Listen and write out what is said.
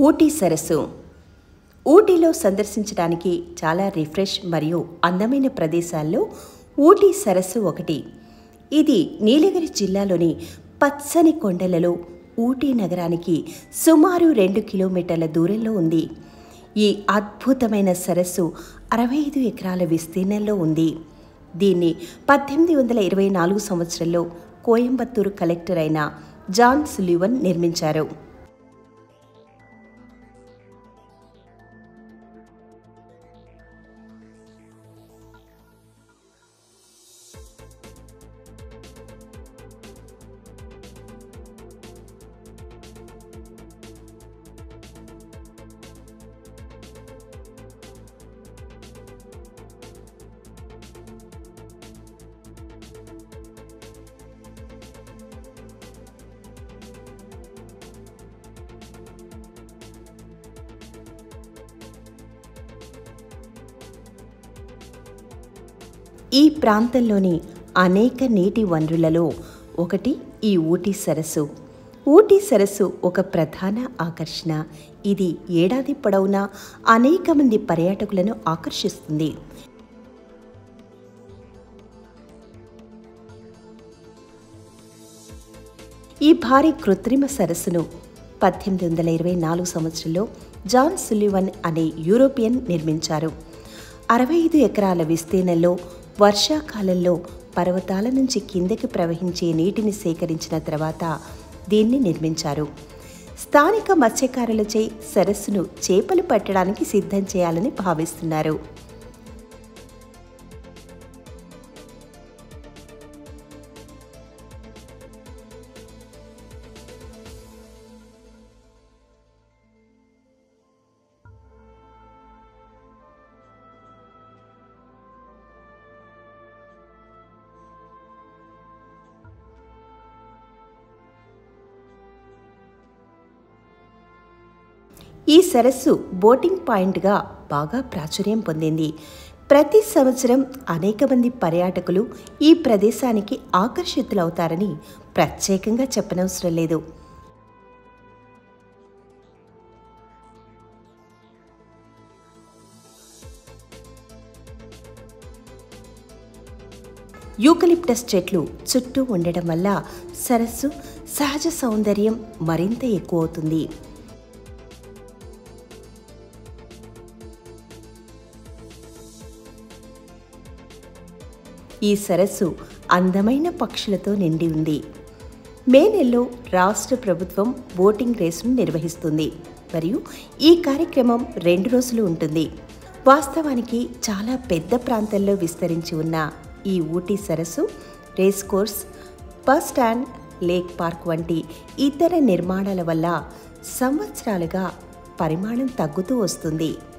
ఊటీ సరస్సు ఊటీలో సందర్శించడానికి చాలా రిఫ్రెష్ మరియు అందమైన ప్రదేశాల్లో ఊటీ సరస్సు ఒకటి ఇది నీలగిరి జిల్లాలోని పచ్చని కొండలలో ఊటీ నగరానికి సుమారు రెండు కిలోమీటర్ల దూరంలో ఉంది ఈ అద్భుతమైన సరస్సు అరవై ఐదు ఎకరాల విస్తీర్ణంలో ఉంది దీన్ని పద్దెనిమిది వందల ఇరవై నాలుగు సంవత్సరంలో కోయంబత్తూరు కలెక్టర్ అయిన జాన్ సులివన్ నిర్మించారు ఈ ప్రాంతంలోని అనేక నీటి వనరులలో ఒకటి ఈ ఊటీ సరస్సు ఊటీ సరస్సు ఒక ప్రధాన ఆకర్షణ ఇది ఏడాది పొడవునా అనేక మంది పర్యాటకులను ఆకర్షిస్తుంది ఈ భారీ కృత్రిమ సరస్సును పద్దెనిమిది వందల ఇరవై నాలుగు సంవత్సరంలో జాన్ సులివన్ అనే యూరోపియన్ నిర్మించారు అరవై ఐదు ఎకరాల విస్తీర్ణంలో వర్షాకాలంలో పర్వతాల నుంచి కిందకి ప్రవహించే నీటిని సేకరించిన తర్వాత దీన్ని నిర్మించారు స్థానిక మత్స్యకారులచే సరస్సును చేపలు పట్టడానికి సిద్ధం చేయాలని భావిస్తున్నారు ఈ సరస్సు బోటింగ్ పాయింట్గా బాగా ప్రాచుర్యం పొందింది ప్రతి సంవత్సరం అనేక మంది పర్యాటకులు ఈ ప్రదేశానికి ఆకర్షితులవుతారని ప్రత్యేకంగా చెప్పనవసరం లేదు యూకలిప్టస్ చెట్లు చుట్టూ ఉండడం వల్ల సరస్సు సహజ సౌందర్యం మరింత ఎక్కువ అవుతుంది ఈ సరస్సు అందమైన పక్షులతో నిండి ఉంది మే నెలలో రాష్ట్ర ప్రభుత్వం బోటింగ్ రేసును నిర్వహిస్తుంది మరియు ఈ కార్యక్రమం రెండు రోజులు ఉంటుంది వాస్తవానికి చాలా పెద్ద ప్రాంతంలో విస్తరించి ఉన్న ఈ ఊటీ సరస్సు race course bus stand lake park వంటి ఇతర నిర్మాణాల వల్ల సంవత్సరాలుగా పరిమాణం తగ్గుతూ వస్తుంది